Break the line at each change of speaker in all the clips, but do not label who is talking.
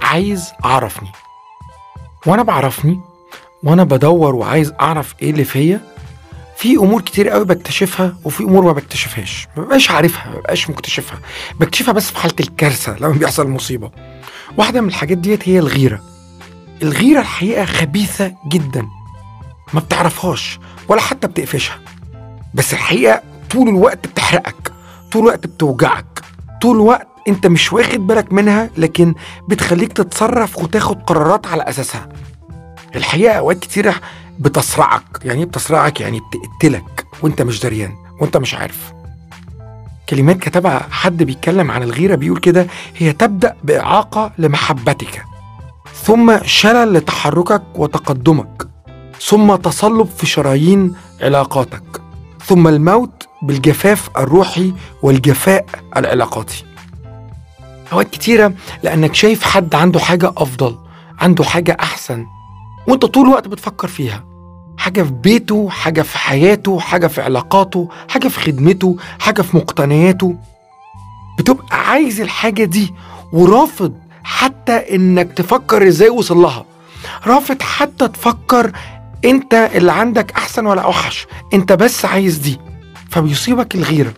عايز اعرفني وانا بعرفني وانا بدور وعايز اعرف ايه اللي فيا في امور كتير قوي بكتشفها وفي امور ما بكتشفهاش ما ببقاش عارفها ما ببقاش مكتشفها بكتشفها بس في حاله الكارثه لما بيحصل مصيبه واحده من الحاجات ديت هي الغيره الغيره الحقيقه خبيثه جدا ما بتعرفهاش ولا حتى بتقفشها بس الحقيقه طول الوقت بتحرقك طول الوقت بتوجعك طول الوقت انت مش واخد بالك منها لكن بتخليك تتصرف وتاخد قرارات على اساسها الحقيقه اوقات كتيره بتصرعك يعني ايه بتصرعك يعني بتقتلك وانت مش دريان وانت مش عارف كلمات كتبها حد بيتكلم عن الغيره بيقول كده هي تبدا باعاقه لمحبتك ثم شلل لتحركك وتقدمك ثم تصلب في شرايين علاقاتك ثم الموت بالجفاف الروحي والجفاء العلاقاتي اوقات كتيره لانك شايف حد عنده حاجه افضل عنده حاجه احسن وانت طول الوقت بتفكر فيها حاجة في بيته حاجة في حياته حاجة في علاقاته حاجة في خدمته حاجة في مقتنياته بتبقى عايز الحاجة دي ورافض حتى انك تفكر ازاي وصل لها رافض حتى تفكر انت اللي عندك احسن ولا اوحش انت بس عايز دي فبيصيبك الغيرة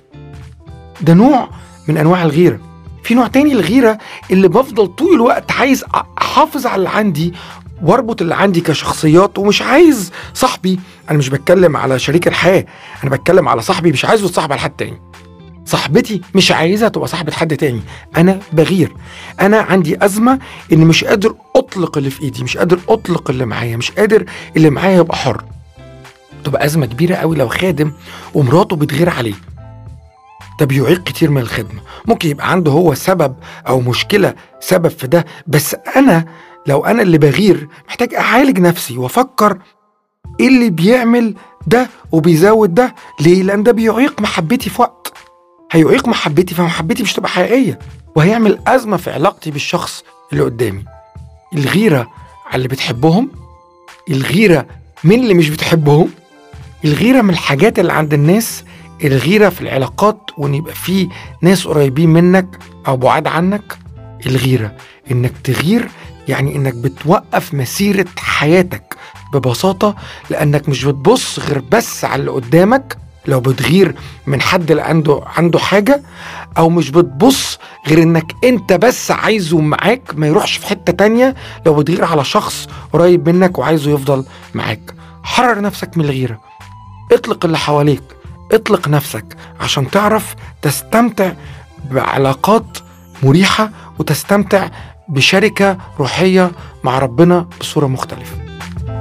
ده نوع من انواع الغيرة في نوع تاني الغيرة اللي بفضل طول الوقت عايز احافظ على اللي عندي واربط اللي عندي كشخصيات ومش عايز صاحبي انا مش بتكلم على شريك الحياه انا بتكلم على صاحبي مش عايزه يتصاحب على حد تاني صاحبتي مش عايزها تبقى صاحبة حد تاني أنا بغير أنا عندي أزمة إن مش قادر أطلق اللي في إيدي مش قادر أطلق اللي معايا مش قادر اللي معايا يبقى حر تبقى أزمة كبيرة قوي لو خادم ومراته بتغير عليه ده بيعيق كتير من الخدمة ممكن يبقى عنده هو سبب أو مشكلة سبب في ده بس أنا لو انا اللي بغير محتاج اعالج نفسي وافكر ايه اللي بيعمل ده وبيزود ده ليه لان ده بيعيق محبتي في وقت هيعيق محبتي فمحبتي مش تبقى حقيقيه وهيعمل ازمه في علاقتي بالشخص اللي قدامي الغيره على اللي بتحبهم الغيره من اللي مش بتحبهم الغيره من الحاجات اللي عند الناس الغيره في العلاقات وان يبقى في ناس قريبين منك او بعاد عنك الغيره انك تغير يعني انك بتوقف مسيره حياتك ببساطه لانك مش بتبص غير بس على اللي قدامك لو بتغير من حد اللي عنده عنده حاجه او مش بتبص غير انك انت بس عايزه معاك ما يروحش في حته تانية لو بتغير على شخص قريب منك وعايزه يفضل معاك حرر نفسك من الغيره اطلق اللي حواليك اطلق نفسك عشان تعرف تستمتع بعلاقات مريحه وتستمتع بشركه روحيه مع ربنا بصوره مختلفه